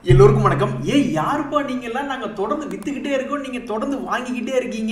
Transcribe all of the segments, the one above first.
எல்லோருக்கும் வணக்கம் ஏ யாருப்பா நீங்க எல்லாம் நாங்க தொடர்ந்து வித்துக்கிட்டே இருக்கோம் நீங்க தொடர்ந்து வாங்கிக்கிட்டே இருக்கீங்க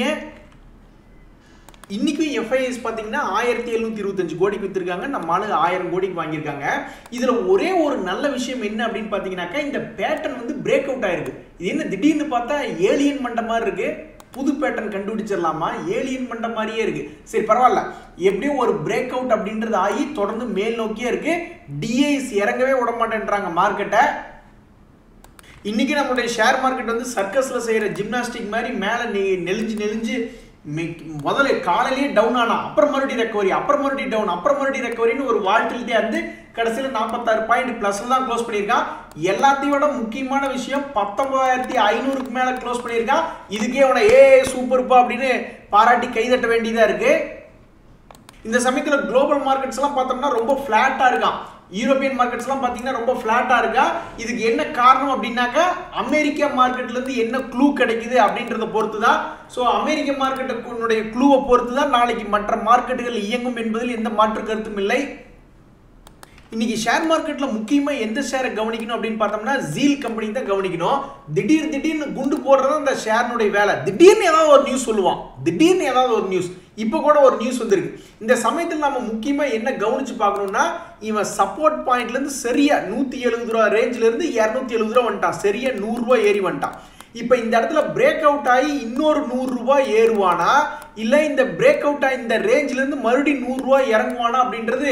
இன்னைக்கும் எஃப்ஐஎஸ் பார்த்தீங்கன்னா ஆயிரத்தி எழுநூத்தி இருபத்தஞ்சு கோடிக்கு வித்துருக்காங்க நம்ம ஆளுங்க ஆயிரம் கோடிக்கு வாங்கியிருக்காங்க இதுல ஒரே ஒரு நல்ல விஷயம் என்ன அப்படின்னு பார்த்தீங்கன்னாக்கா இந்த பேட்டர்ன் வந்து பிரேக் அவுட் ஆயிருக்கு இது என்ன திடீர்னு பார்த்தா ஏலியன் மண்ட மாதிரி இருக்கு புது பேட்டர்ன் கண்டுபிடிச்சிடலாமா ஏலியன் மண்ட மாதிரியே இருக்கு சரி பரவாயில்ல எப்படியும் ஒரு பிரேக் அவுட் அப்படின்றது ஆகி தொடர்ந்து மேல் நோக்கியே இருக்கு டிஐஸ் இறங்கவே விட மாட்டேன்றாங்க மார்க்கெட்டை இன்னைக்கு நம்மளுடைய ஷேர் மார்க்கெட் வந்து சர்க்கஸ்ல செய்யற ஜிம்னாஸ்டிக் மாதிரி மேல நெ- நெளிஞ்சு நெளிஞ்சு மெ- முதல்ல காலையிலேயே டவுன் ஆனா அப்புறம் மறுபடியும் ரெக்கவரி அப்புறம் மறுபடியும் டவுன் அப்புறம் மறுபடியும் ரெக்கவரின்னு ஒரு வாழ்த்துட்டே வந்து கடைசியில நாற்பத்தாறு பாயிண்ட் பிளஸ்ல தான் க்ளோஸ் பண்ணியிருக்கான் எல்லாத்தையும் விட முக்கியமான விஷயம் பத்தொன்பதாயிரத்தி ஐநூறுக்கு மேல க்ளோஸ் பண்ணியிருக்கான் இதுக்கே அவனை ஏ சூப்பர்ப்பா அப்படின்னு பாராட்டி கைதட்ட வேண்டியதா இருக்கு இந்த சமயத்துல குளோபல் மார்க்கெட்ஸ் எல்லாம் பார்த்தோம்னா ரொம்ப ஃபிளாட்டா இருக்கான் யூரோப்பியன் மார்க்கெட்ஸ் எல்லாம் பார்த்தீங்கன்னா ரொம்ப ஃபிளாட்டா இருக்கா இதுக்கு என்ன காரணம் அப்படின்னாக்கா அமெரிக்கா மார்க்கெட்ல இருந்து என்ன க்ளூ கிடைக்குது அப்படின்றத பொறுத்து தான் ஸோ அமெரிக்க மார்க்கெட்டுடைய க்ளூவை பொறுத்து தான் நாளைக்கு மற்ற மார்க்கெட்டுகள் இயங்கும் என்பதில் எந்த மாற்று கருத்தும் இல்லை இன்னைக்கு ஷேர் மார்க்கெட்ல முக்கியமா எந்த ஷேரை கவனிக்கணும் அப்படின்னு பார்த்தோம்னா ஜீல் கம்பெனி தான் கவனிக்கணும் திடீர் திடீர்னு குண்டு போடுறது அந்த ஷேர்னுடைய வேலை திடீர்னு ஏதாவது ஒரு நியூஸ் சொல்லுவான் திடீர்னு ஏதாவது ஒரு நியூஸ் இப்போ கூட ஒரு நியூஸ் வந்திருக்கு இந்த சமயத்தில் நம்ம முக்கியமா என்ன கவனிச்சு பார்க்கணும்னா இவன் சப்போர்ட் பாயிண்ட்ல இருந்து சரியா நூத்தி எழுபது ரூபா ரேஞ்சில இருந்து இரநூத்தி எழுபது ரூபா வந்துட்டான் சரியா நூறு ரூபாய் ஏறி வந்துட்டான் இப்போ இந்த இடத்துல பிரேக் அவுட் ஆகி இன்னொரு நூறு ரூபாய் ஏறுவானா இல்லை இந்த பிரேக் அவுட் ஆகி இந்த ரேஞ்சில இருந்து மறுபடியும் நூறு ரூபாய் இறங்குவானா அப்படின்றது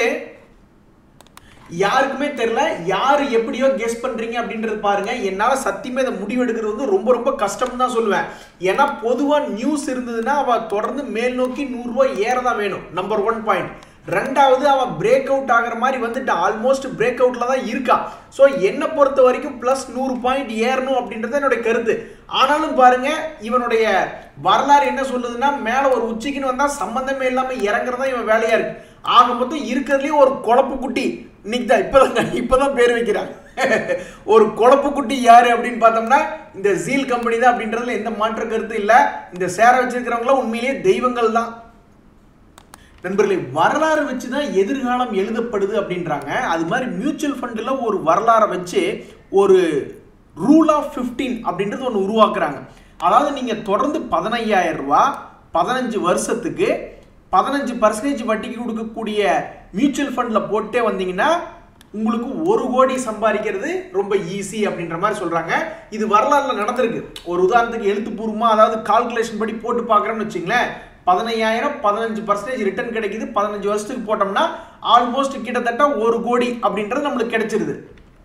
யாருக்குமே தெரியல யார் எப்படியோ கெஸ் பண்றீங்க அப்படின்றது பாருங்க என்னால சத்தியமே இதை முடிவெடுக்கிறது வந்து ரொம்ப ரொம்ப கஷ்டம் தான் சொல்லுவேன் ஏன்னா பொதுவா நியூஸ் இருந்ததுன்னா அவ தொடர்ந்து மேல் நோக்கி நூறு ரூபாய் ஏறதான் வேணும் நம்பர் ஒன் பாயிண்ட் ரெண்டாவது அவன் பிரேக் அவுட் ஆகிற மாதிரி வந்துட்டு ஆல்மோஸ்ட் பிரேக் அவுட்ல தான் இருக்கா ஸோ என்னை பொறுத்த வரைக்கும் ப்ளஸ் நூறு பாயிண்ட் ஏறணும் அப்படின்றது என்னுடைய கருத்து ஆனாலும் பாருங்க இவனுடைய வரலாறு என்ன சொல்லுதுன்னா மேலே ஒரு உச்சிக்குன்னு வந்தால் சம்பந்தமே இல்லாமல் இறங்குறதா இவன் வேலையா இருக்கு ஆக மொத்தம் இருக்கிறதுலேயே ஒரு குழப்பு குட்டி இன்னைக்கு தான் இப்போதான் இப்போதான் பேர் வைக்கிறான் ஒரு குழப்பு குட்டி யாரு அப்படின்னு பார்த்தோம்னா இந்த ஜீல் கம்பெனி தான் அப்படின்றதுல எந்த மாற்று கருத்து இல்லை இந்த சேர வச்சிருக்கிறவங்களாம் உண்மையிலேயே தெய்வங்கள் தான் நண்பர்களே வரலாறு வச்சு தான் எதிர்காலம் எழுதப்படுது அப்படின்றாங்க அது மாதிரி மியூச்சுவல் ஃபண்டில் ஒரு வரலாறை வச்சு ஒரு ரூல் ஆஃப் 15 அப்படின்றது ஒன்று உருவாக்குறாங்க அதாவது நீங்கள் தொடர்ந்து பதினையாயிரம் ரூபா பதினஞ்சு வருஷத்துக்கு பதினஞ்சு பர்சன்டேஜ் வட்டிக்கு கொடுக்கக்கூடிய மியூச்சுவல் ஃபண்டில் போட்டே வந்தீங்கன்னா உங்களுக்கு ஒரு கோடி சம்பாதிக்கிறது ரொம்ப ஈஸி அப்படின்ற மாதிரி சொல்றாங்க இது வரலாறுல நடந்திருக்கு ஒரு உதாரணத்துக்கு எழுத்துப்பூர்வமா அதாவது கால்குலேஷன் படி போட்டு பார்க்குறோம்னு வச்சுங்களேன் பதினையாயிரம் பதினஞ்சு பர்சன்டேஜ் ரிட்டர்ன் கிடைக்குது பதினஞ்சு வருஷத்துக்கு போட்டோம்னா ஆல்மோஸ்ட் கிட்டத்தட்ட ஒரு கோடி அப்படின்றது நம்மளுக்கு கிடைச்சிருது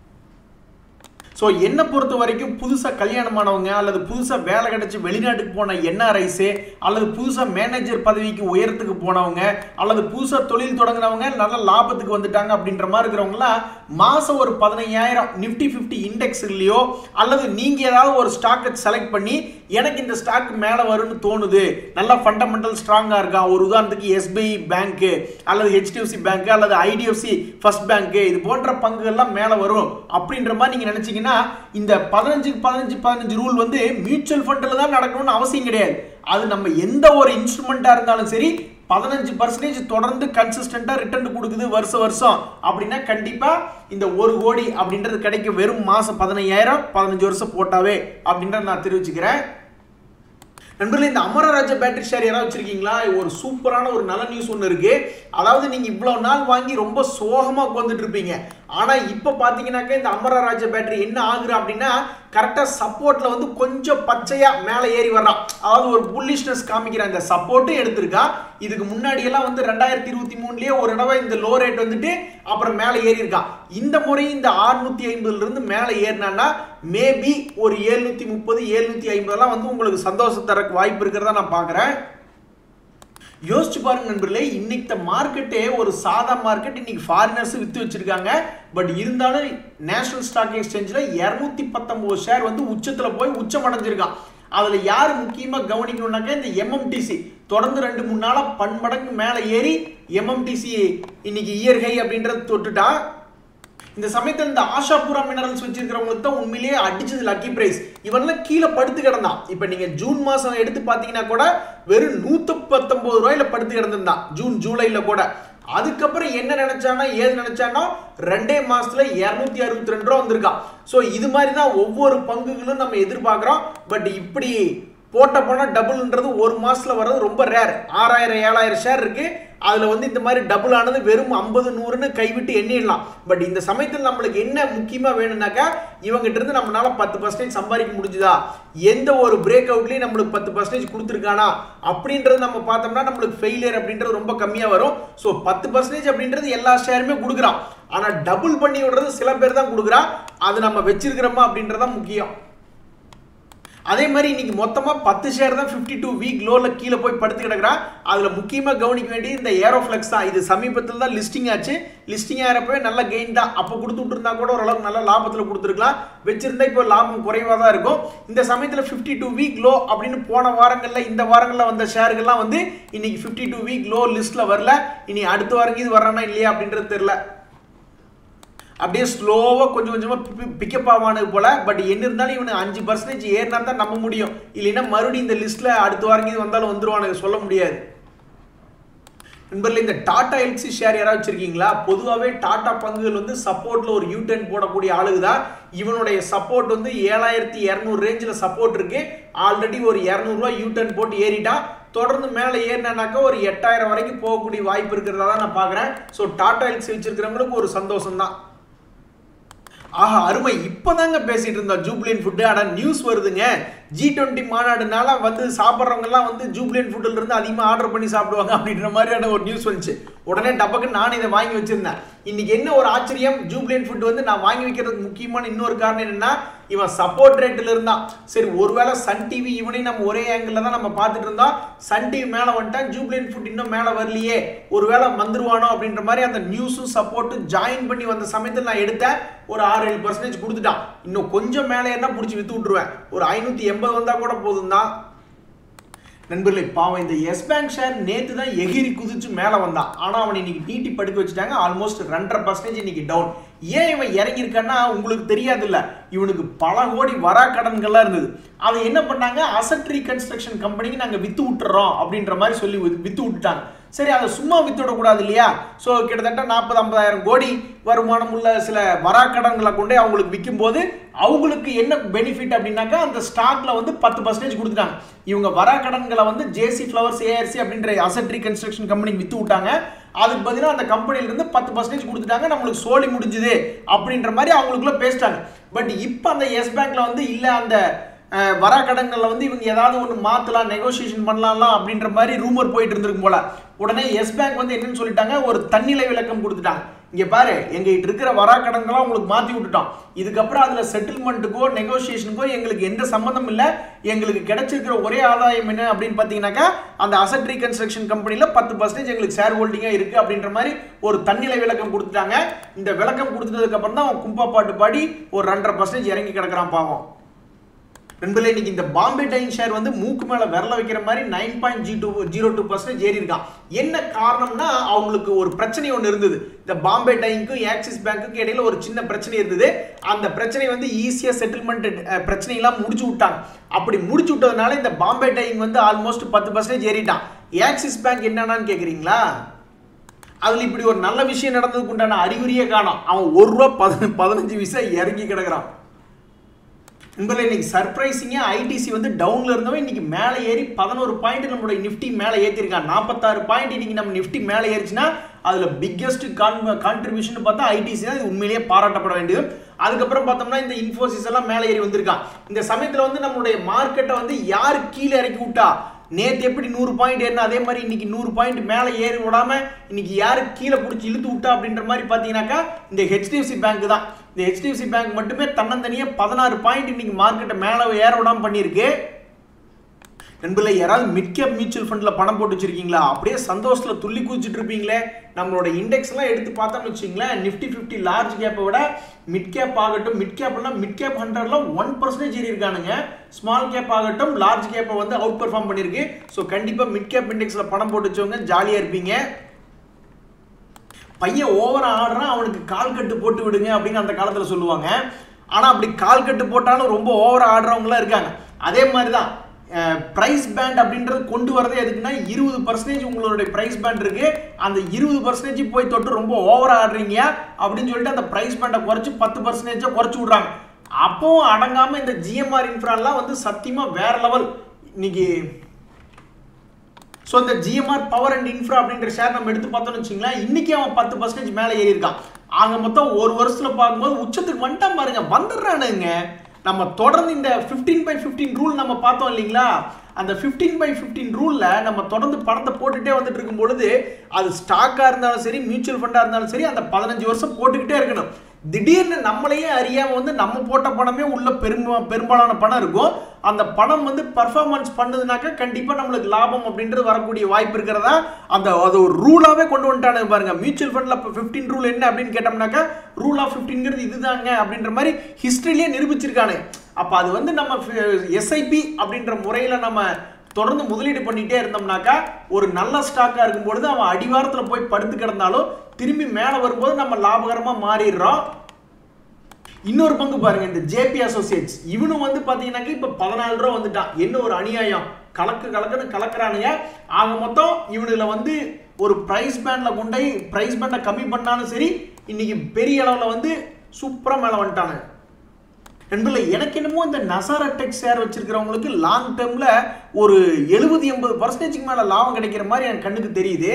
ஸோ என்னை பொறுத்த வரைக்கும் புதுசாக கல்யாணமானவங்க அல்லது புதுசாக வேலை கிடைச்சி வெளிநாட்டுக்கு போன என்ஆர்ஐஸு அல்லது புதுசாக மேனேஜர் பதவிக்கு உயரத்துக்கு போனவங்க அல்லது புதுசாக தொழில் தொடங்கினவங்க நல்ல லாபத்துக்கு வந்துட்டாங்க அப்படின்ற மாதிரி இருக்கிறவங்களாம் மாதம் ஒரு பதினையாயிரம் நிஃப்டி ஃபிஃப்டி இண்டெக்ஸ்லையோ அல்லது நீங்கள் ஏதாவது ஒரு ஸ்டாக்கை செலக்ட் பண்ணி எனக்கு இந்த ஸ்டாக் மேலே வரும்னு தோணுது நல்லா ஃபண்டமெண்டல் ஸ்ட்ராங்காக இருக்கா ஒரு உதாரணத்துக்கு எஸ்பிஐ பேங்க்கு அல்லது ஹெச்டிஎஃப்சி பேங்க்கு அல்லது ஐடிஎஃப்சி ஃபர்ஸ்ட் பேங்க்கு இது போன்ற பங்குகள்லாம் மேலே வரும் அப்படின்ற மாதிரி நீங்கள் நினச்சிங்கன்னா இந்த பதினஞ்சுக்கு பதினஞ்சு பதினஞ்சு ரூல் வந்து மியூச்சுவல் ஃபண்டில் தான் நடக்கணும்னு அவசியம் கிடையாது அது நம்ம எந்த ஒரு இன்ஸ்ட்ருமெண்ட்டாக இருந்தாலும் சரி பதினஞ்சு பர்சன்டேஜ் தொடர்ந்து கன்சிஸ்டண்ட்டாக ரிட்டர்ன் கொடுக்குது வருஷம் வருஷம் அப்படின்னா கண்டிப்பாக இந்த ஒரு கோடி அப்படின்றது கிடைக்கும் வெறும் மாதம் பதினையாயிரம் பதினஞ்சு வருஷம் போட்டாவே அப்படின்றத நான் தெரிவிச்சுக்கிறேன் நண்பர்களே இந்த அமரராஜா பேட்டரி ஷேர் யாராவது வச்சிருக்கீங்களா ஒரு சூப்பரான ஒரு நல்ல நியூஸ் ஒன்று இருக்கு அதாவது நீங்க இவ்வளவு நாள் வாங்கி ரொம்ப சோகமா உட்காந்துட்டு இருப்பீங்க ஆனா இப்ப பாத்தீங்கன்னாக்க இந்த அமரராஜா பேட்டரி என்ன ஆகுது அப்படின்னா கரெக்டா சப்போர்ட்ல வந்து கொஞ்சம் பச்சையா மேல ஏறி வர்றான் அதாவது ஒரு புல்லிஷ்னஸ் காமிக்கிற இந்த சப்போர்ட்டும் எடுத்திருக்கா இதுக்கு முன்னாடி எல்லாம் வந்து ரெண்டாயிரத்தி இருபத்தி மூணுலயே ஒரு தடவை இந்த லோ ரேட் வந்துட்டு அப்புறம் மேல ஏறி இருக்கான் இந்த முறை இந்த 650 ஐம்பதுல இருந்து மேல ஏறினான்னா மேபி ஒரு ஏழ்நூத்தி முப்பது ஏழ்நூத்தி ஐம்பதுலாம் வந்து உங்களுக்கு சந்தோஷம் தரக்கு வாய்ப்பு இருக்கிறதா நான் பார்க்குறேன் யோசிச்சு பாருங்க நண்பர்களே இன்னைக்கு இந்த மார்க்கெட்டே ஒரு சாதா மார்க்கெட் இன்னைக்கு ஃபாரினர்ஸ் வித்து வச்சிருக்காங்க பட் இருந்தாலும் நேஷனல் ஸ்டாக் எக்ஸ்சேஞ்சில் இரநூத்தி பத்தொன்பது ஷேர் வந்து உச்சத்தில் போய் உச்சம் அடைஞ்சிருக்கான் அதில் யார் முக்கியமாக கவனிக்கணும்னாக்கா இந்த எம்எம்டிசி தொடர்ந்து ரெண்டு மூணு நாளாக பன்மடங்கு மேலே ஏறி எம்எம்டிசி இன்னைக்கு இயர் ஹை அப்படின்றத தொட்டுட்டா இந்த சமயத்தில் இந்த ஆஷாபுரா மினரல்ஸ் வச்சிருக்கிறவங்களுக்கு தான் உண்மையிலேயே அடிச்சது லக்கி பிரைஸ் இவன்லாம் கீழே படுத்து கிடந்தான் இப்போ நீங்க ஜூன் மாசம் எடுத்து பார்த்தீங்கன்னா கூட வெறும் நூத்தி பத்தொன்பது ரூபாயில படுத்து கிடந்திருந்தான் ஜூன் ஜூலைல கூட அதுக்கப்புறம் என்ன நினைச்சானா ஏது நினைச்சானா ரெண்டே மாசத்துல இருநூத்தி அறுபத்தி ரெண்டு ரூபா வந்திருக்கான் ஸோ இது மாதிரி தான் ஒவ்வொரு பங்குகளும் நம்ம எதிர்பார்க்குறோம் பட் இப்படி போட்ட பணம் டபுள்ன்றது ஒரு மாசத்துல வர்றது ரொம்ப ரேர் ஆறாயிரம் ஏழாயிரம் ஷேர் இருக்கு அதுல வந்து இந்த மாதிரி டபுள் ஆனது வெறும் ஐம்பது நூறுன்னு கைவிட்டு எண்ணிடலாம் பட் இந்த சமயத்தில் நம்மளுக்கு என்ன முக்கியமா வேணும்னாக்கா இவங்ககிட்ட இருந்து நம்மளால பத்து பர்சன்டேஜ் சம்பாதிக்க முடிஞ்சுதா எந்த ஒரு பிரேக் அவுட்லயும் நம்மளுக்கு பத்து பர்சன்டேஜ் கொடுத்துருக்கானா அப்படின்றது நம்ம பார்த்தோம்னா நம்மளுக்கு ஃபெயிலியர் அப்படின்றது ரொம்ப கம்மியா வரும் ஸோ பத்து பர்சன்டேஜ் அப்படின்றது எல்லா ஷேருமே கொடுக்குறான் ஆனா டபுள் பண்ணி விடுறது சில பேர் தான் கொடுக்குறான் அது நம்ம வச்சிருக்கிறோமா அப்படின்றதான் முக்கியம் அதே மாதிரி இன்னைக்கு மொத்தமா பத்து ஷேர் தான் ஃபிஃப்டி டூ வீக் லோல கீழே போய் படுத்து கிடக்குறான் அதுல முக்கியமா கவனிக்க வேண்டியது இந்த ஏரோஃப்ளெக்ஸ் தான் இது சமீபத்தில் தான் லிஸ்டிங் ஆச்சு லிஸ்டிங் ஆகிறப்பவே நல்ல கெயின் தான் அப்போ கொடுத்து விட்டுருந்தா கூட ஓரளவுக்கு நல்ல லாபத்தில் கொடுத்துருக்கலாம் வச்சிருந்தா இப்போ லாபம் குறைவாக தான் இருக்கும் இந்த சமயத்தில் ஃபிஃப்டி டூ வீக் லோ அப்படின்னு போன வாரங்களில் இந்த வாரங்களில் வந்த ஷேர்கள்லாம் வந்து இன்னைக்கு ஃபிஃப்டி டூ வீக் லோ லிஸ்ட்ல வரல இனி அடுத்த வாரம் இது வரானா இல்லையா அப்படின்றது தெரியல அப்படியே ஸ்லோவாக கொஞ்சம் கொஞ்சமாக பிக்கப் ஆவானது போல பட் என்ன இருந்தாலும் இவனுக்கு அஞ்சு பர்சன்டேஜ் ஏறினா தான் நம்ப முடியும் இல்லைன்னா மறுபடியும் இந்த லிஸ்ட்டில் அடுத்த வாரம் இது வந்தாலும் வந்துருவானுங்க சொல்ல முடியாது நண்பர்களே இந்த டாடா எல்சி ஷேர் யாராவது வச்சிருக்கீங்களா பொதுவாகவே டாடா பங்குகள் வந்து சப்போர்ட்ல ஒரு யூ டர்ன் போடக்கூடிய ஆளுங்க தான் இவனுடைய சப்போர்ட் வந்து ஏழாயிரத்தி இரநூறு ரேஞ்சில் சப்போர்ட் இருக்கு ஆல்ரெடி ஒரு இரநூறுவா யூ டர்ன் போட்டு ஏறிட்டான் தொடர்ந்து மேலே ஏறினாக்கா ஒரு எட்டாயிரம் வரைக்கும் போகக்கூடிய வாய்ப்பு இருக்கிறதா தான் நான் பார்க்குறேன் ஸோ டாடா எல்சி வச்சிருக்கிறவங்களுக்கு ஒரு சந்தோஷம் தான் ஆஹா அருமை இப்போதாங்க பேசிட்டு இருந்தோம் ஜூப்ளியன் ஃபுட்டு ஆனால் நியூஸ் வருதுங்க ஜி டுவெண்ட்டி மாநாடுனால வந்து சாப்பிட்றவங்கலாம் வந்து ஜூப்ளியன் ஃபுட்டில் இருந்து அதிகமாக ஆர்டர் பண்ணி சாப்பிடுவாங்க அப்படின்ற மாதிரியான ஒரு நியூஸ் வந்துச்சு உடனே டப்பக்கு நான் இதை வாங்கி வச்சிருந்தேன் இன்னைக்கு என்ன ஒரு ஆச்சரியம் ஜூப்ளியன் ஃபுட் வந்து நான் வாங்கி வைக்கிறதுக்கு முக்கியமான இன்னொரு காரணம் என்னன்னா இவன் சப்போர்ட் ரேட்டில் இருந்தான் சரி ஒருவேளை சன் டிவி இவனையும் நம்ம ஒரே ஆங்கிள் தான் நம்ம பார்த்துட்டு இருந்தோம் சன் டிவி மேலே வந்துட்டான் ஜூப்ளியன் ஃபுட் இன்னும் மேலே வரலையே ஒருவேளை வந்துருவானோ அப்படின்ற மாதிரி அந்த நியூஸும் சப்போர்ட்டும் ஜாயின் பண்ணி வந்த சமயத்தில் நான் எடுத்தேன் ஒரு ஆறு ஏழு பர்சன்டேஜ் கொடுத்துட்டான் இன்னும் கொஞ்சம் மேலே என்ன பிடிச்சி வித்து விட்டுருவேன் ஒரு ஐநூற்றி எண்பது வந்தால் கூட போதும் தான் நண்பர்களே பாவம் இந்த எஸ் பேங்க் ஷேர் நேற்று தான் எகிரி குதிச்சு மேலே வந்தான் ஆனால் அவனை இன்னைக்கு நீட்டி படுக்க வச்சுட்டாங்க ஆல்மோஸ்ட் ரெண்டரை பர்சன்டேஜ் இன்னைக்கு டவுன் ஏன் இவன் இறங்கியிருக்கான்னா உங்களுக்கு தெரியாதுல்ல இவனுக்கு பல கோடி வரா கடன்கள்லாம் இருந்தது அதை என்ன பண்ணாங்க அசட் ரீகன்ஸ்ட்ரக்ஷன் கம்பெனிக்கு நாங்கள் வித்து விட்டுறோம் அப்படின்ற மாதிரி சொல்லி வித்து விட்டுட்டாங்க சரி அதை சும்மா வித்து விடக்கூடாது இல்லையா ஸோ கிட்டத்தட்ட நாற்பது ஐம்பதாயிரம் கோடி வருமானம் உள்ள சில வராக்கடன்களை கொண்டே அவங்களுக்கு விற்கும் போது அவங்களுக்கு என்ன பெனிஃபிட் அப்படின்னாக்கா அந்த ஸ்டாக்ல வந்து பத்து பர்சன்டேஜ் கொடுத்துட்டாங்க இவங்க வராக்கடன்களை வந்து ஜேசி ஃப்ளவர்ஸ் ஏஆர்சி அப்படின்ற அசட் ரீகன்ஸ்ட்ரக்ஷன் கம்பெனிக்கு வித்து விட்டாங்க அதுக்கு பதிலாக அந்த கம்பெனில இருந்து பத்து பர்சன்டேஜ் கொடுத்துட்டாங்க நம்மளுக்கு சோழி முடிஞ்சுது அப்படின்ற மாதிரி அவங்களுக்குள்ள பேசிட்டாங்க பட் இப்போ அந்த எஸ் பேங்க்ல வந்து இல்லை அந்த வரா கடன்களில் வந்து இவங்க ஏதாவது ஒன்று மாற்றலாம் நெகோசியேஷன் பண்ணலாம் அப்படின்ற மாதிரி ரூமர் போயிட்டு இருந்திருக்கும் போல உடனே எஸ் பேங்க் வந்து என்னன்னு சொல்லிட்டாங்க ஒரு தன்னிலை விளக்கம் கொடுத்துட்டாங்க இங்கே பாரு எங்ககிட்ட இருக்கிற வரா கடன்களாம் உங்களுக்கு மாற்றி விட்டுட்டோம் இதுக்கப்புறம் அதில் செட்டில்மெண்ட்டுக்கோ நெகோசியேஷனுக்கோ எங்களுக்கு எந்த சம்மந்தம் இல்லை எங்களுக்கு கிடைச்சிருக்கிற ஒரே ஆதாயம் என்ன அப்படின்னு பார்த்தீங்கன்னாக்கா அந்த அசட் ரீகன்ஸ்ட்ரக்ஷன் கம்பெனியில் பத்து பர்சன்டேஜ் எங்களுக்கு ஷேர் ஹோல்டிங்காக இருக்குது அப்படின்ற மாதிரி ஒரு தன்னிலை விளக்கம் கொடுத்துட்டாங்க இந்த விளக்கம் கொடுத்ததுக்கப்புறம் தான் அவன் கும்பா பாட்டு பாடி ஒரு ரெண்டரை பர்சன்டேஜ் இறங்கி கிடக்குறான் பாவம் நண்பர்களே இன்னைக்கு இந்த பாம்பே டைன் ஷேர் வந்து மூக்கு மேல விரல வைக்கிற மாதிரி nine point G two zero two percentage ஏறி இருக்கான் என்ன காரணம்னா அவங்களுக்கு ஒரு பிரச்சனை ஒன்று இருந்தது இந்த பாம்பே டைனுக்கும் ஆக்சிஸ் பேங்க்குக்கும் இடையில ஒரு சின்ன பிரச்சனை இருந்தது அந்த பிரச்சனை வந்து ஈஸியாக செட்டில்மெண்ட் பிரச்சனையெல்லாம் முடிச்சு விட்டாங்க அப்படி முடிச்சு விட்டதுனால இந்த பாம்பே டைன் வந்து ஆல்மோஸ்ட் பத்து பர்சன்டேஜ் ஏறிட்டான் ஆக்சிஸ் பேங்க் என்னன்னு கேட்குறீங்களா அதில் இப்படி ஒரு நல்ல விஷயம் நடந்ததுக்கு உண்டான அறிகுறியே காணும் அவன் ஒரு ரூபா பதின பதினஞ்சு விசா இறங்கி கிடக்குறான் நண்பர்களே இன்னைக்கு சர்ப்ரைசிங்காக ஐடிசி வந்து டவுன்ல இருந்தவன் இன்னைக்கு மேலே ஏறி பதினோரு பாயிண்ட் நம்மளுடைய நிஃப்டி மேலே ஏற்றிருக்கான் நாற்பத்தாறு பாயிண்ட் இன்னைக்கு நம்ம நிஃப்டி மேலே ஏறிச்சுன்னா அதில் பிக்கெஸ்ட் கான் கான்ட்ரிபியூஷன் பார்த்தா ஐடிசி தான் இது உண்மையிலேயே பாராட்டப்பட வேண்டியது அதுக்கப்புறம் பார்த்தோம்னா இந்த இன்ஃபோசிஸ் எல்லாம் மேலே ஏறி வந்திருக்கான் இந்த சமயத்தில் வந்து நம்மளுடைய மார்க்கெட்டை வந்து யார் கீழே இறக்கி விட்டா நேற்று எப்படி நூறு பாயிண்ட் ஏறினா அதே மாதிரி இன்னைக்கு நூறு பாயிண்ட் மேலே ஏறி விடாம இன்னைக்கு யாரு கீழே பிடிச்சி இழுத்து விட்டா அப்படின்ற மாதிரி பார்த்தீங்கன்னாக்கா இந்த ஹெச்டிஎஃப்சி பேங்க் தான் இந்த ஹெச்டிஎஃப்சி பேங்க் மட்டுமே தன்னந்தனியாக பதினாறு பாயிண்ட் இன்னைக்கு மார்க்கெட்டை மேலே ஏற விடாம பண்ணியிருக்கு நண்பர்களே யாராவது மிட் கேப் மியூச்சுவல் ஃபண்டில் பணம் போட்டு வச்சிருக்கீங்களா அப்படியே சந்தோஷத்தில் துள்ளி குதிச்சுட்டு இருப்பீங்களே நம்மளோட இண்டெக்ஸ்லாம் எடுத்து பார்த்தோம்னு வச்சிங்களேன் நிஃப்டி ஃபிஃப்டி லார்ஜ் கேப்பை விட மிட் கேப் ஆகட்டும் மிட் கேப்லாம் மிட் கேப் ஹண்ட்ரட்ல ஒன் பர்சன்டேஜ் ஏறி இருக்கானுங்க ஸ்மால் கேப் ஆகட்டும் லார்ஜ் கேப்பை வந்து அவுட் பெர்ஃபார்ம் பண்ணியிருக்கு ஸோ கண்டிப்பாக மிட் கேப் இண்டெக்ஸில் பணம் போட்டு வச்சவங்க ஜாலியாக இருப்பீங்க பையன் ஓவரா ஆடுறான் அவனுக்கு கால் கட்டு போட்டு விடுங்க அப்படின்னு அந்த காலத்தில் சொல்லுவாங்க ஆனால் அப்படி கால் கட்டு போட்டாலும் ரொம்ப ஓவரா ஆடுறவங்களாம் இருக்காங்க அதே மாதிரி தான் ப்ரைஸ் பேண்ட் அப்படின்றது கொண்டு வரதே எதுக்குன்னா இருபது பர்சன்டேஜ் உங்களுடைய ப்ரைஸ் பேண்ட் இருக்கு அந்த இருபது பர்சன்டேஜ் போய் தொட்டு ரொம்ப ஓவரா ஆடுறீங்க அப்படின்னு சொல்லிட்டு அந்த ப்ரைஸ் பேண்டை குறைச்சு பத்து பர்சன்டேஜை குறைச்சு விடுறாங்க அப்பவும் அடங்காம இந்த ஜிஎம்ஆர் இன்ஃப்ராலாம் வந்து சத்தியமா வேற லெவல் இன்னைக்கு ஸோ இந்த ஜிஎம்ஆர் பவர் அண்ட் இன்ஃப்ரா அப்படின்ற ஷேர் நம்ம எடுத்து பார்த்தோம்னு வச்சுங்களேன் இன்னைக்கு அவன் பத்து பர்சன்டேஜ் மேலே ஏறி இருக்கான் ஆக மொத்தம் ஒரு வருஷத்துல பார்க்கும்போது உச்சத்துக்கு வந்துட்டான் பாருங்க வந்துடுறானுங்க நம்ம தொடர்ந்து இந்த ஃபிஃப்டீன் பை ஃபிஃப்டீன் ரூல் நம்ம பார்த்தோம் இல்லைங்களா அந்த ஃபிஃப்டீன் பை ஃபிஃப்டீன் ரூலில் நம்ம தொடர்ந்து பணத்தை போட்டுகிட்டே வந்துட்டு இருக்கும் பொழுது அது ஸ்டாக்காக இருந்தாலும் சரி மியூச்சுவல் ஃபண்டாக இருந்தாலும் சரி அந்த பதினஞ்சு வருஷம் போட்டுக்கிட்டே இருக்கணும் திடீர்னு நம்மளையே அறியாம வந்து நம்ம போட்ட பணமே உள்ள பெரும்ப பெரும்பாலான பணம் இருக்கும் அந்த பணம் வந்து பர்ஃபார்மன்ஸ் பண்ணுதுனாக்கா கண்டிப்பா நம்மளுக்கு லாபம் அப்படின்றது வரக்கூடிய வாய்ப்பு இருக்கிறதா அந்த அது ஒரு ரூலாவே கொண்டு வந்துட்டானு பாருங்க மியூச்சுவல் ஃபண்ட்ல இப்போ ஃபிஃப்டீன் ரூல் என்ன அப்படின்னு கேட்டோம்னாக்கா ரூல் ஆஃப் ஃபிஃப்டின்ங்கிறது இதுதாங்க அப்படின்ற மாதிரி ஹிஸ்டரியிலேயே நிரூபிச்சிருக்கானு அப்போ அது வந்து நம்ம எஸ்ஐபி அப்படின்ற முறையில் நம்ம தொடர்ந்து முதலீடு பண்ணிட்டே இருந்தோம்னாக்கா ஒரு நல்ல ஸ்டாக்காக இருக்கும் பொழுது அவன் அடிவாரத்தில் போய் படுத்து கிடந்தாலும் திரும்பி மேலே வரும்போது நம்ம லாபகரமாக மாறிடுறோம் இன்னொரு பங்கு பாருங்க இந்த ஜேபி அசோசியேட்ஸ் இவனும் வந்து பாத்தீங்கன்னாக்க இப்ப பதினாலு ரூபா வந்துட்டான் என்ன ஒரு அநியாயம் கலக்கு கலக்குன்னு கலக்குறானுங்க ஆக மொத்தம் இவனுல வந்து ஒரு பிரைஸ் பேண்ட்ல கொண்டு பிரைஸ் பேண்டை கம்மி பண்ணாலும் சரி இன்னைக்கு பெரிய அளவுல வந்து சூப்பரா மேல வந்துட்டானு நண்பர்களே எனக்கு என்னமோ இந்த நசாரா டெக் ஷேர் வச்சிருக்கிறவங்களுக்கு லாங் டேர்ம்ல ஒரு எழுபது எண்பது பர்சன்டேஜுக்கு மேல லாபம் கிடைக்கிற மாதிரி என் கண்ணுக்கு தெரியுது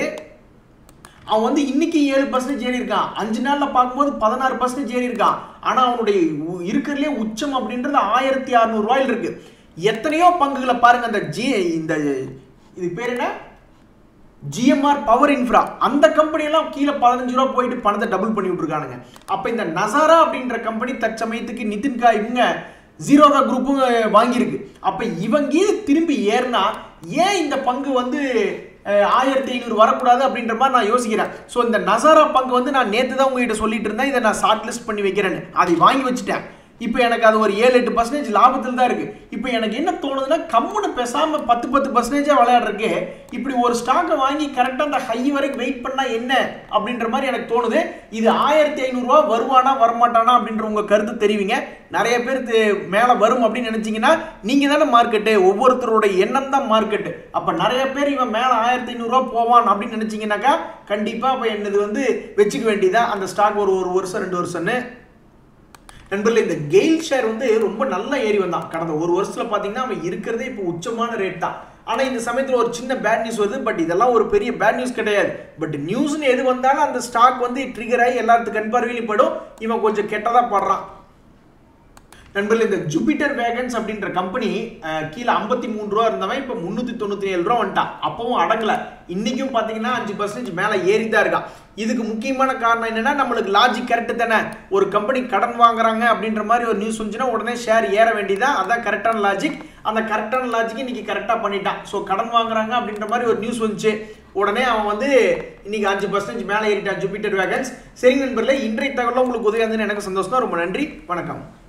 அவன் வந்து இன்னைக்கு ஏழு பர்சன்டேஜ் ஏறி இருக்கான் அஞ்சு நாள்ல பார்க்கும்போது பதினாறு பர்சன்டேஜ் ஏறி இருக்கான் ஆனா அவனுடைய உ- இருக்கிறதுலே உச்சம் அப்படின்றது ஆயிரத்தி அறுநூறு ரூபாயில் இருக்கு எத்தனையோ பங்குகளை பாருங்க அந்த ஜி இந்த இது பேர் என்ன ஜிஎம்ஆர் பவர் இன்ஃப்ரா அந்த கம்பெனி எல்லாம் கீழே பதினஞ்சு ரூபா போயிட்டு பணத்தை டபுள் பண்ணி விட்டுருக்கானுங்க அப்ப இந்த நசாரா அப்படின்ற கம்பெனி தற்சமயத்துக்கு நிதின்கா இவங்க ஜீரோதா குரூப்பும் வாங்கியிருக்கு அப்ப இவங்க திரும்பி ஏறினா ஏன் இந்த பங்கு வந்து ஆயிரத்தி ஐநூறு வரக்கூடாது அப்படின்ற மாதிரி நான் யோசிக்கிறேன் ஸோ இந்த நசாரா பங்கு வந்து நான் நேற்று தான் உங்ககிட்ட சொல்லிட்டு இருந்தேன் இதை நான் ஷார்ட் லிஸ்ட் பண்ணி வைக்கிறேன்னு அதை வாங்கி வச்சுட்டேன் இப்போ எனக்கு அது ஒரு ஏழு எட்டு பர்சன்டேஜ் லாபத்தில் தான் இருக்கு இப்போ எனக்கு என்ன தோணுதுன்னா கம்முன்னு பேசாம பத்து பத்து பர்சன்டேஜாக விளையாடுறதுக்கு இப்படி ஒரு ஸ்டாக்கை வாங்கி கரெக்டாக அந்த ஹை வரைக்கும் வெயிட் பண்ணா என்ன அப்படின்ற மாதிரி எனக்கு தோணுது இது ஆயிரத்தி ஐநூறுரூவா வருவானா வரமாட்டானா அப்படின்ற உங்க கருத்து தெரிவிங்க நிறைய பேர் தெ- மேலே வரும் அப்படின்னு நினைச்சீங்கன்னா நீங்க தானே மார்க்கெட்டு ஒவ்வொருத்தரோட எண்ணம் தான் மார்க்கெட்டு அப்போ நிறைய பேர் இவன் மேலே ஆயிரத்தி ஐநூறுரூவா போவான் அப்படின்னு நினைச்சீங்கன்னாக்கா கண்டிப்பா அப்போ என்னது வந்து வச்சுக்க வேண்டியதா அந்த ஸ்டாக் ஒரு ஒரு வருஷம் ரெண்டு வருஷம்னு நண்பர்களே இந்த கெயில் ஷேர் வந்து ரொம்ப நல்லா ஏறி வந்தான் கடந்த ஒரு வருஷத்துல பாத்தீங்கன்னா அவன் இருக்கிறதே இப்போ உச்சமான ரேட் தான் ஆனா இந்த சமயத்துல ஒரு சின்ன பேட் நியூஸ் வருது பட் இதெல்லாம் ஒரு பெரிய பேட் நியூஸ் கிடையாது பட் நியூஸ்னு எது வந்தாலும் அந்த ஸ்டாக் வந்து ட்ரிகர் ஆகி எல்லாத்துக்கும் கண் பார்வையிலும் படும் இவன் கொஞ்சம் கெட்டதா படுறான் நண்பர்களே இந்த ஜூபிட்டர் வேகன்ஸ் அப்படின்ற கம்பெனி கீழே ஐம்பத்தி மூணு ரூபா இருந்தவன் இப்போ முந்நூற்றி தொண்ணூற்றி ஏழு ரூபா வந்துட்டான் அப்பவும் அடங்கல இன்னைக்கும் பார்த்தீங்கன்னா அஞ்சு பர்சன்டேஜ் மேலே ஏறி தான் இருக்கான் இதுக்கு முக்கியமான காரணம் என்னன்னா நம்மளுக்கு லாஜிக் கரெக்டு தானே ஒரு கம்பெனி கடன் வாங்குறாங்க அப்படின்ற மாதிரி ஒரு நியூஸ் வந்துச்சுன்னா உடனே ஷேர் ஏற வேண்டியதா அதான் கரெக்டான லாஜிக் அந்த கரெக்டான லாஜிக் இன்னைக்கு கரெக்டாக பண்ணிட்டான் ஸோ கடன் வாங்குறாங்க அப்படின்ற மாதிரி ஒரு நியூஸ் வந்துச்சு உடனே அவன் வந்து இன்னைக்கு அஞ்சு பர்சன்டேஜ் மேலே ஏறிட்டான் ஜூபிட்டர் வேகன்ஸ் சரி நண்பர்களே இன்றைய தகவல் உங்களுக்கு உதவியாக இருந்ததுன்னு எனக்கு சந்தோஷம் தான் ரொம்ப நன்றி வணக்கம்